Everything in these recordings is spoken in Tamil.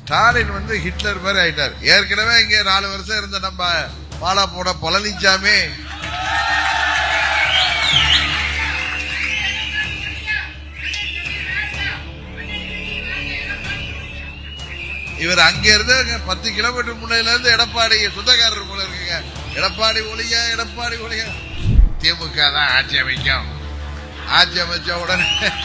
ஸ்டாலின் வந்து ஹிட்லர் மாதிரி ஆயிட்டார் ஏற்கனவே இங்க நாலு வருஷம் இருந்த நம்ம பாலா போட பழனிச்சாமி இவர் அங்க இருந்து அங்க பத்து கிலோமீட்டர் முன்னையில இருந்து எடப்பாடி சொந்தக்காரர் போல இருக்குங்க எடப்பாடி ஒளிய எடப்பாடி ஒளிய திமுக தான் ஆட்சி அமைக்கும் ஆட்சி அமைச்ச உடனே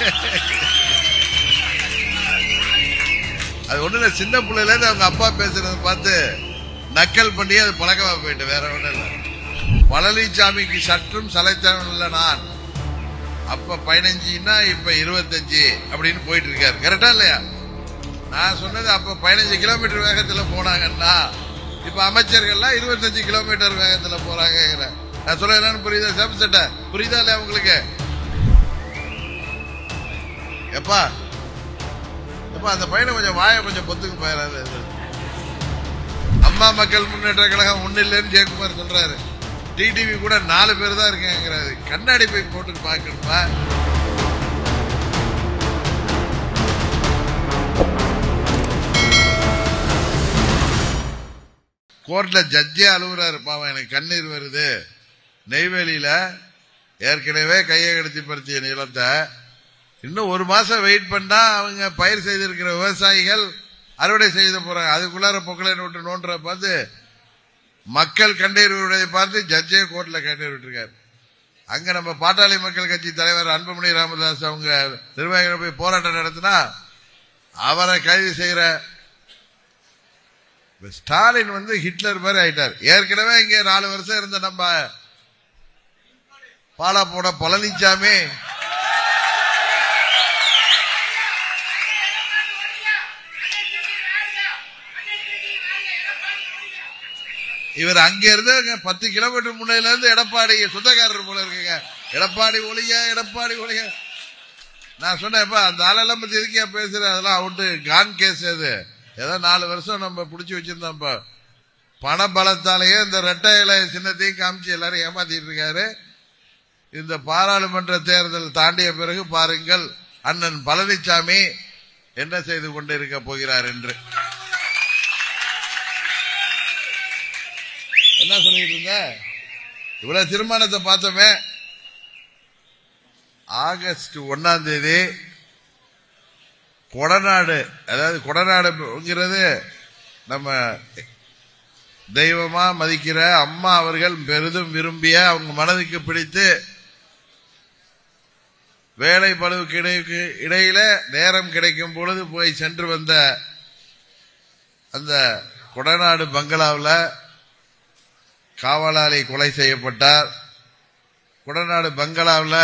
அது ஒண்ணு இல்ல சின்ன பிள்ளையில இருந்து அவங்க அப்பா பேசுறத பார்த்து நக்கல் பண்ணி அது பழக்கமா போயிட்டு வேற ஒண்ணும் இல்ல பழனிசாமிக்கு சற்றும் சலைத்தவன் இல்ல நான் அப்ப பதினஞ்சுன்னா இப்ப இருபத்தஞ்சு அப்படின்னு போயிட்டு இருக்காரு கரெக்டா இல்லையா நான் சொன்னது அப்ப பதினஞ்சு கிலோமீட்டர் வேகத்துல போனாங்கன்னா இப்ப அமைச்சர்கள்லாம் இருபத்தஞ்சு கிலோமீட்டர் வேகத்துல போறாங்க நான் சொல்ல என்னன்னு புரியுதா சேம் சட்ட புரியுதா இல்லையா உங்களுக்கு எப்பா எப்பா அந்த பையனை கொஞ்சம் வாயை கொஞ்சம் பொத்துக்கு போயிடாது அம்மா மக்கள் முன்னேற்ற கழகம் ஒண்ணு இல்லைன்னு ஜெயக்குமார் சொல்றாரு டிடிவி கூட நாலு பேர் தான் இருக்காங்கிறாரு கண்ணாடி போய் போட்டு பார்க்கணுமா கோர்ட்ல ஜட்ஜே அழுகுறாரு பாவம் எனக்கு கண்ணீர் வருது நெய்வேலியில ஏற்கனவே கையகடுத்தி பறிச்சிய நிலத்தை இன்னும் ஒரு மாசம் வெயிட் பண்ணா அவங்க பயிர் செய்திருக்கிற விவசாயிகள் அறுவடை செய்து போறாங்க அதுக்குள்ளார பொக்கலை நோட்டு நோன்ற பார்த்து மக்கள் கண்ணீர் விடுவதை பார்த்து ஜட்ஜே கோர்ட்ல கண்ணீர் விட்டுருக்காரு அங்க நம்ம பாட்டாளி மக்கள் கட்சி தலைவர் அன்புமணி ராமதாஸ் அவங்க நிர்வாகிகள் போய் போராட்டம் நடத்தினா அவரை கைது செய்யற இப்ப ஸ்டாலின் வந்து ஹிட்லர் மாதிரி ஆயிட்டார் ஏற்கனவே இங்க நாலு வருஷம் இருந்த நம்ம பாலா போட பழனிச்சாமி இவர் அங்க இருந்து அங்க பத்து கிலோமீட்டர் முன்னையில இருந்து எடப்பாடி சொந்தக்காரர் போல இருக்குங்க எடப்பாடி ஒளிய எடப்பாடி ஒளிய நான் சொன்னேன்ப்பா அந்த ஆளெல்லாம் பத்தி எதுக்கியா பேசுற அதெல்லாம் அவுட்டு கான் கேஸ் அது ஏதோ நாலு வருஷம் நம்ம புடிச்சு வச்சிருந்தோம்ப்பா பண பலத்தாலேயே இந்த ரெட்டை இலை சின்னத்தையும் காமிச்சு எல்லாரும் ஏமாத்திட்டு இருக்காரு இந்த பாராளுமன்ற தேர்தல் தாண்டிய பிறகு பாருங்கள் அண்ணன் பழனிசாமி என்ன செய்து கொண்டிருக்க போகிறார் என்று என்ன சொல்லிட்டு இருந்த இவ்வளவு தீர்மானத்தை பார்த்தோமே ஆகஸ்ட் ஒன்னாம் தேதி கொடநாடு அதாவது கொடநாடுங்கிறது நம்ம தெய்வமா மதிக்கிற அம்மா அவர்கள் பெரிதும் விரும்பிய அவங்க மனதுக்கு பிடித்து வேலை பழுவுக்கு இடைக்கு இடையில நேரம் கிடைக்கும் பொழுது போய் சென்று வந்த அந்த கொடநாடு பங்களாவில் காவலாளி கொலை செய்யப்பட்டார் கொடநாடு பங்களாவில்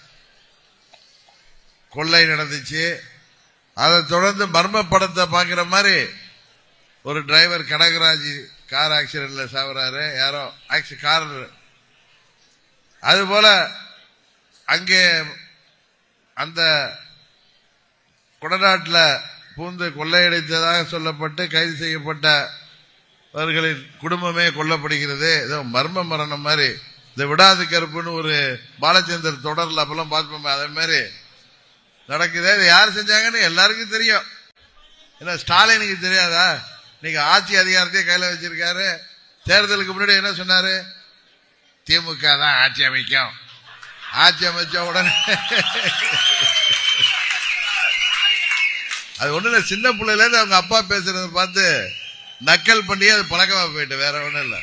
கொள்ளை நடந்துச்சு அதை தொடர்ந்து மர்ம படத்தை பார்க்கிற மாதிரி ஒரு டிரைவர் கனகராஜ் கார் ஆக்சிடென்ட்ல சாவுறாரு யாரோ ஆக்சி கார் அதுபோல அங்கே அந்த குடநாட்டில் பூந்து கொள்ளையடித்ததாக சொல்லப்பட்டு கைது செய்யப்பட்டவர்களின் குடும்பமே கொல்லப்படுகிறது ஏதோ மர்ம மரணம் மாதிரி இந்த விடாது கருப்புன்னு ஒரு பாலச்சந்தர் தொடர்ல அப்பெல்லாம் பார்ப்போமே அதே மாதிரி நடக்குது இது யார் செஞ்சாங்கன்னு எல்லாருக்கும் தெரியும் என்ன ஸ்டாலினுக்கு தெரியாதா இன்னைக்கு ஆட்சி அதிகாரத்தையே கையில வச்சிருக்காரு தேர்தலுக்கு முன்னாடி என்ன சொன்னாரு திமுக தான் ஆட்சி அமைக்கும் ஆட்சி அமைச்ச உடனே அது ஒண்ணு இல்ல சின்ன பிள்ளையில இருந்து அவங்க அப்பா பேசுறத பார்த்து நக்கல் பண்ணி அது பழக்கமா போயிட்டு வேற ஒண்ணும் இல்ல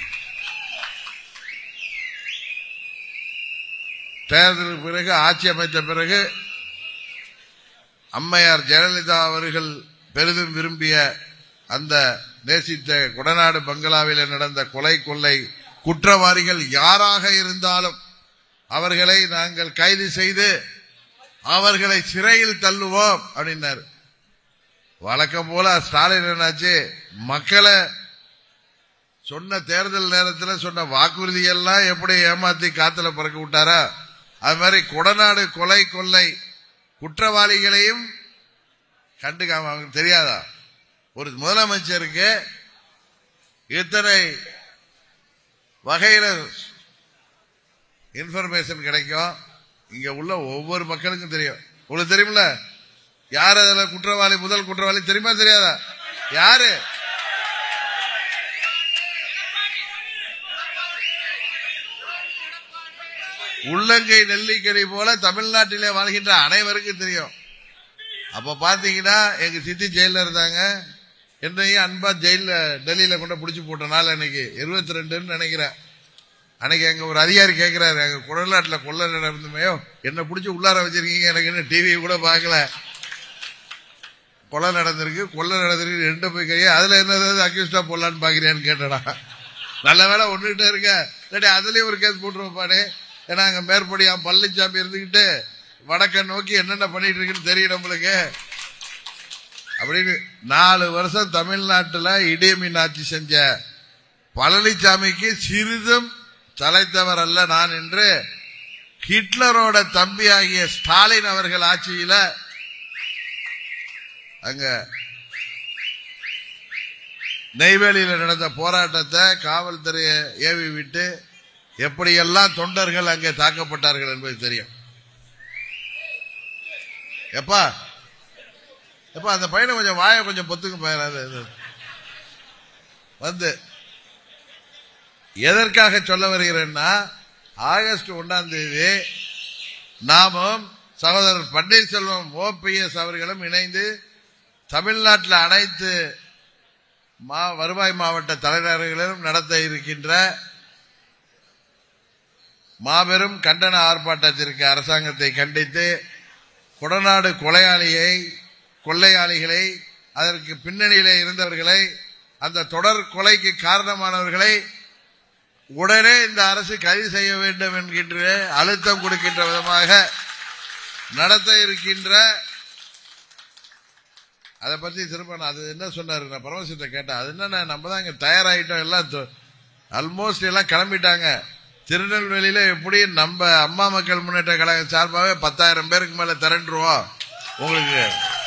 தேர்தலுக்கு பிறகு ஆட்சி அமைத்த பிறகு அம்மையார் ஜெயலலிதா அவர்கள் பெரிதும் விரும்பிய அந்த நேசித்த குடநாடு பங்களாவில் நடந்த கொலை கொள்ளை குற்றவாளிகள் யாராக இருந்தாலும் அவர்களை நாங்கள் கைது செய்து அவர்களை சிறையில் தள்ளுவோம் அப்படின்னாரு வழக்கம் போல ஸ்டாலின் என்னாச்சு மக்களை சொன்ன தேர்தல் நேரத்தில் சொன்ன வாக்குறுதி எல்லாம் எப்படி ஏமாத்தி காத்துல பறக்க விட்டாரா அது மாதிரி கொடநாடு கொலை கொள்ளை குற்றவாளிகளையும் கண்டுக்காம அவங்களுக்கு தெரியாதா ஒரு முதலமைச்சருக்கு இத்தனை வகையில இன்ஃபர்மேஷன் கிடைக்கும் இங்க உள்ள ஒவ்வொரு மக்களுக்கும் தெரியும் உங்களுக்கு தெரியுமில்ல யார் அதுல குற்றவாளி முதல் குற்றவாளி தெரியுமா தெரியாதா யாரு உள்ளங்கை நெல்லிக்கனி போல தமிழ்நாட்டிலே வாழ்கின்ற அனைவருக்கும் தெரியும் அப்ப பாத்தீங்கன்னா எங்க சித்தி ஜெயில இருந்தாங்க என்னையும் அன்பா ஜெயில டெல்லியில கொண்டு பிடிச்சு போட்ட நாள் அன்னைக்கு இருபத்தி ரெண்டுன்னு நினைக்கிறேன் அன்னைக்கு எங்க ஒரு அதிகாரி கேட்கிறாரு எங்க குடநாட்டுல கொள்ள நடந்துமையோ என்ன பிடிச்சி உள்ளார வச்சிருக்கீங்க எனக்கு என்ன டிவி கூட பார்க்கல கொலை நடந்திருக்கு கொள்ளை நடந்திருக்கு ரெண்டு போய் கையா அதுல என்ன அக்யூஸ்டா போடலான்னு பாக்குறியான்னு கேட்டடா நல்ல வேலை ஒண்ணுகிட்டே இருக்க இல்லாட்டி அதுலயும் ஒரு கேஸ் போட்டுருப்பானே ஏன்னா அங்க மேற்படியா பழனிசாமி இருந்துகிட்டு வடக்க நோக்கி என்னென்ன பண்ணிட்டு இருக்குன்னு தெரியும் நம்மளுக்கு அப்படின்னு நாலு வருஷம் தமிழ்நாட்டுல இடியமீன் ஆட்சி செஞ்ச பழனிசாமிக்கு சிறிதும் தலைத்தவர் அல்ல நான் என்று ஹிட்லரோட தம்பி ஆகிய ஸ்டாலின் அவர்கள் ஆட்சியில அங்க நெய்வேலியில் நடந்த போராட்டத்தை காவல்துறையை ஏவி விட்டு எப்படியெல்லாம் தொண்டர்கள் அங்கே தாக்கப்பட்டார்கள் என்பது தெரியும் எப்பா எப்பா அந்த பையனை கொஞ்சம் வாயை கொஞ்சம் பொத்துக்கு போயிடாது வந்து எதற்காக சொல்ல வருகிறேன்னா ஆகஸ்ட் ஒன்றாம் தேதி நாமும் சகோதரர் பன்னீர்செல்வம் ஓபிஎஸ் அவர்களும் இணைந்து தமிழ்நாட்டில் அனைத்து மா வருவாய் மாவட்ட தலைநகர்களிலும் நடத்த இருக்கின்ற மாபெரும் கண்டன ஆர்ப்பாட்டத்திற்கு அரசாங்கத்தை கண்டித்து கொடநாடு கொலையாளியை கொள்ளையாளிகளை அதற்கு பின்னணியிலே இருந்தவர்களை அந்த தொடர் கொலைக்கு காரணமானவர்களை உடனே இந்த அரசு கைது செய்ய வேண்டும் என்கின்ற அழுத்தம் கொடுக்கின்ற விதமாக நடத்த இருக்கின்ற அதை பத்தி திரும்ப நான் அது என்ன சொன்னாரு நான் பரமசிவத்தை கேட்டேன் அது என்ன நம்ம தான் இங்க தயாராகிட்டோம் எல்லாம் ஆல்மோஸ்ட் எல்லாம் கிளம்பிட்டாங்க திருநெல்வேலியில எப்படி நம்ம அம்மா மக்கள் முன்னேற்ற கழகம் சார்பாகவே பத்தாயிரம் பேருக்கு மேல திரண்டுருவோம் உங்களுக்கு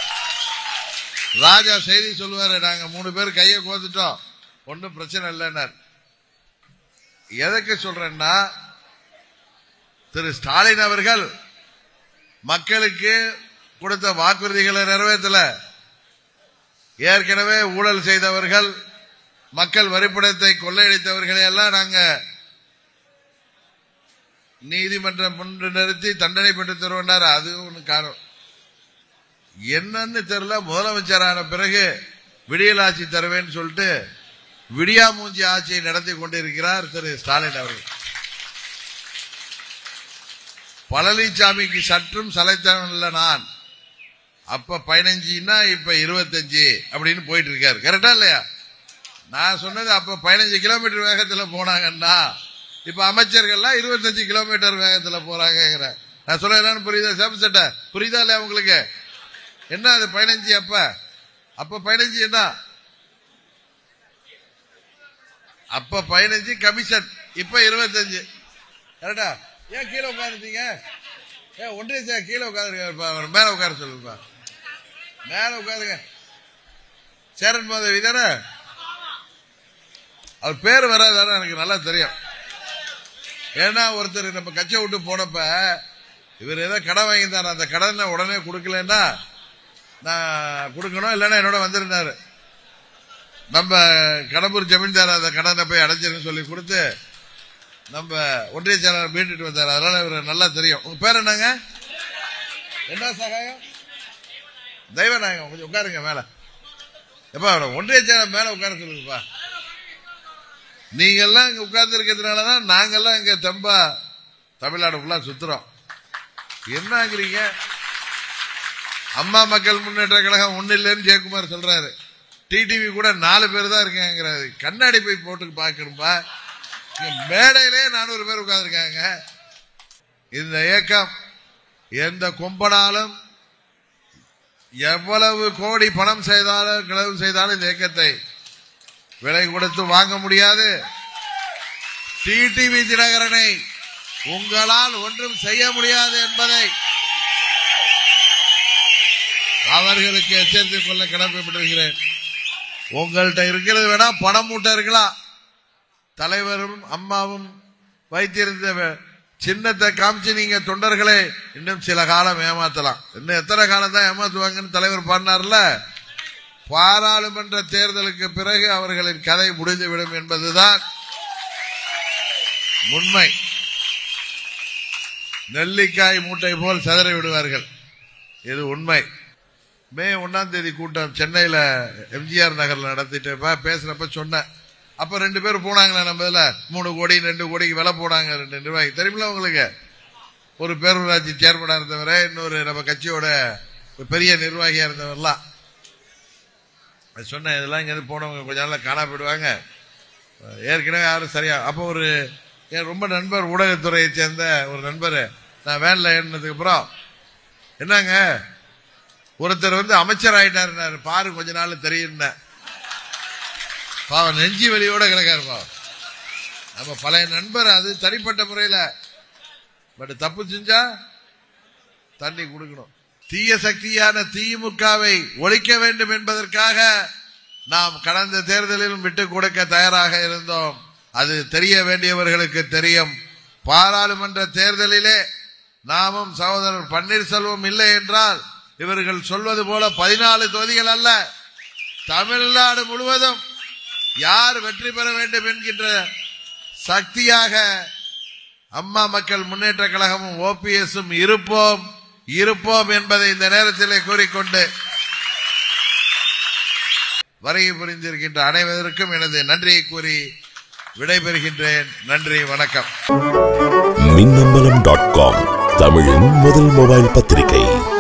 ராஜா செய்தி சொல்லுவாரு நாங்க மூணு பேர் கையை கோத்துட்டோம் ஒன்றும் பிரச்சனை இல்லைன்னார் எதுக்கு சொல்றேன்னா திரு ஸ்டாலின் அவர்கள் மக்களுக்கு கொடுத்த வாக்குறுதிகளை நிறைவேற்றல ஏற்கனவே ஊழல் செய்தவர்கள் மக்கள் வரிப்படத்தை கொள்ளையடித்தவர்களை எல்லாம் நாங்க நீதிமன்றம் முன்பு நிறுத்தி தண்டனை பெற்று தருவனார் அது ஒன்று காரணம் என்னன்னு தெரியல முதலமைச்சரான பிறகு விடியல் ஆட்சி தருவேன்னு சொல்லிட்டு விடியா மூஞ்சி ஆட்சியை நடத்தி கொண்டிருக்கிறார் திரு ஸ்டாலின் அவர்கள் பழனிசாமிக்கு சற்றும் சலைத்தவன் இல்ல நான் அப்ப பதினஞ்சுன்னா இப்ப இருபத்தஞ்சு அப்படின்னு போயிட்டு இருக்காரு கரெக்டா இல்லையா நான் சொன்னது அப்ப பதினஞ்சு கிலோமீட்டர் வேகத்துல போனாங்கன்னா இப்ப அமைச்சர்கள்லாம் இருபத்தஞ்சு கிலோமீட்டர் வேகத்துல போறாங்க நான் சொல்ல என்னன்னு புரியுதா சேப்பு சட்டை புரியுதா இல்லையா உங்களுக்கு என்ன அது பதினஞ்சு அப்ப அப்ப பதினஞ்சு என்ன அப்ப பதினஞ்சு கமிஷன் இப்ப இருபத்தஞ்சு கரெக்டா ஏன் கீழே உட்காந்துட்டீங்க ஏன் ஒன்றிய சார் கீழே உட்காந்துருக்க மேல உட்கார சொல்லுப்பா மேல உட்காருங்க சேரன் மாதவி தானே அவர் பேர் வராதானே எனக்கு நல்லா தெரியும் ஏன்னா ஒருத்தர் நம்ம கச்சை விட்டு போனப்ப இவர் ஏதோ கடன் வாங்கியிருந்தார் அந்த கடனை உடனே கொடுக்கலன்னா நான் கொடுக்கணும் இல்லைன்னா என்னோட வந்திருந்தாரு நம்ம கடம்பூர் ஜமீன்தார் அந்த கடனை போய் அடைச்சிருன்னு சொல்லி கொடுத்து நம்ம ஒன்றிய செயலாளர் மீண்டுட்டு வந்தார் அதனால இவர் நல்லா தெரியும் உங்க பேர் என்னங்க என்ன சகாயம் தெய்வநாயகம் கொஞ்சம் உட்காருங்க மேல எப்பா ஒன்றிய செயலாளர் மேல உட்கார சொல்லுங்கப்பா நீங்க எல்லாம் இங்க உட்கார்ந்து இருக்கிறதுனாலதான் நாங்கெல்லாம் இங்க தெம்பா தமிழ்நாடு ஃபுல்லா சுத்துறோம் என்ன ஆகுறீங்க அம்மா மக்கள் முன்னேற்ற கழகம் ஒண்ணு இல்லைன்னு ஜெயக்குமார் சொல்றாரு டிடிவி கூட நாலு பேர் தான் இருக்காங்கிறாரு கண்ணாடி போய் போட்டு பாக்கணும்பா மேடையிலே நானூறு பேர் உட்கார்ந்துருக்காங்க இந்த இயக்கம் எந்த கும்பனாலும் எவ்வளவு கோடி பணம் செய்தாலும் கிளவு செய்தாலும் இந்த இயக்கத்தை விலை கொடுத்து வாங்க முடியாது டிடிவி தினகரனை உங்களால் ஒன்றும் செய்ய முடியாது என்பதை அவர்களுக்கு எச்சரித்துக் கொள்ள கடமைப்பட்டிருக்கிறேன் உங்கள்கிட்ட இருக்கிறது வேணா பணம் மூட்டை இருக்கலாம் தலைவரும் அம்மாவும் வைத்திருந்த சின்னத்தை காமிச்சு நீங்க தொண்டர்களை இன்னும் சில காலம் ஏமாத்தலாம் இன்னும் எத்தனை காலம் தான் ஏமாத்துவாங்கன்னு தலைவர் பாடினார்ல பாராளுமன்ற தேர்தலுக்கு பிறகு அவர்களின் கதை முடிந்துவிடும் என்பதுதான் உண்மை நெல்லிக்காய் மூட்டை போல் சிதறி விடுவார்கள் இது உண்மை மே ஒன்னாம் தேதி கூட்டம் சென்னையில எம்ஜிஆர் நகர்ல நடத்திட்டு பே- பேசுறப்ப சொன்னேன் அப்ப ரெண்டு பேர் போனாங்களே நம்ம இதுல மூணு கோடி ரெண்டு கோடிக்கு விலை போனாங்க ரெண்டு நிர்வாகி தெரியுமில உங்களுக்கு ஒரு பேரூராட்சி சேர்மனா இருந்தவரை இன்னொரு நம்ம கட்சியோட ஒரு பெரிய நிர்வாகியா இருந்தவர்லாம் அது சொன்னேன் இதெல்லாம் இங்க இருந்து போனவங்க கொஞ்ச நாள்ல காணா போயிடுவாங்க ஏற்கனவே யாரும் சரியா அப்போ ஒரு என் ரொம்ப நண்பர் ஊடகத்துறையை சேர்ந்த ஒரு நண்பர் நான் வேன்ல ஏறினதுக்கு அப்புறம் என்னங்க ஒருத்தர் வந்து அமைச்சர் ஆயிட்டாருன்னாரு பாரு கொஞ்ச நாள் தெரியும் பாவம் நெஞ்சி வலியோட கிடக்காரு பாவம் நம்ம பழைய நண்பர் அது தனிப்பட்ட முறையில பட் தப்பு செஞ்சா தண்ணி கொடுக்கணும் தீய சக்தியான திமுகவை ஒழிக்க வேண்டும் என்பதற்காக நாம் கடந்த தேர்தலிலும் விட்டுக் கொடுக்க தயாராக இருந்தோம் அது தெரிய வேண்டியவர்களுக்கு தெரியும் பாராளுமன்ற தேர்தலிலே நாமும் சகோதரர் பன்னீர்செல்வம் இல்லை என்றால் இவர்கள் சொல்வது போல பதினாலு தொகுதிகள் அல்ல தமிழ்நாடு முழுவதும் யார் வெற்றி பெற வேண்டும் என்கின்ற சக்தியாக அம்மா மக்கள் முன்னேற்ற கழகமும் ஓபிஎஸும் இருப்போம் இருப்போம் என்பதை இந்த நேரத்திலே கூறிக்கொண்டு வருகை புரிந்திருக்கின்ற அனைவருக்கும் எனது நன்றியை கூறி விடைபெறுகின்றேன் நன்றி வணக்கம் மின்னம்பலம் டாட் காம் தமிழின் முதல் மொபைல் பத்திரிகை